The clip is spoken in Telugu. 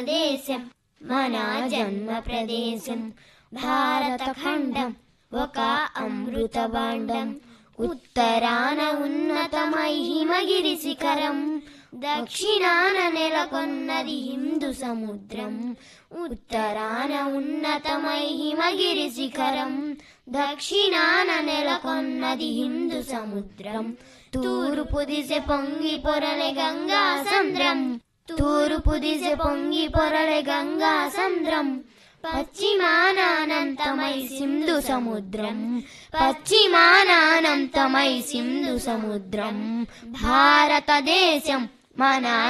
దేశం మన జన్మ ప్రదేశం భారత ఖండం ఒక అమృత భాండం ఉత్తరాన ఉన్నతమై హిమగిరి శిఖరం దక్షిణాన నెలకొన్నది హిందూ సముద్రం ఉత్తరాన ఉన్నతమై హిమగిరి శిఖరం దక్షిణాన నెలకొన్నది హిందూ సముద్రం తూర్పు దిశ పొంగి పొరలే గంగా సంద్రం తూర్పు దిశ పొంగి పొరలే గంగా సంద్రం పశ్చిమానానంతమై సింధు సముద్రం పశ్చిమానానంతమై సింధు సముద్రం భారతదేశం మన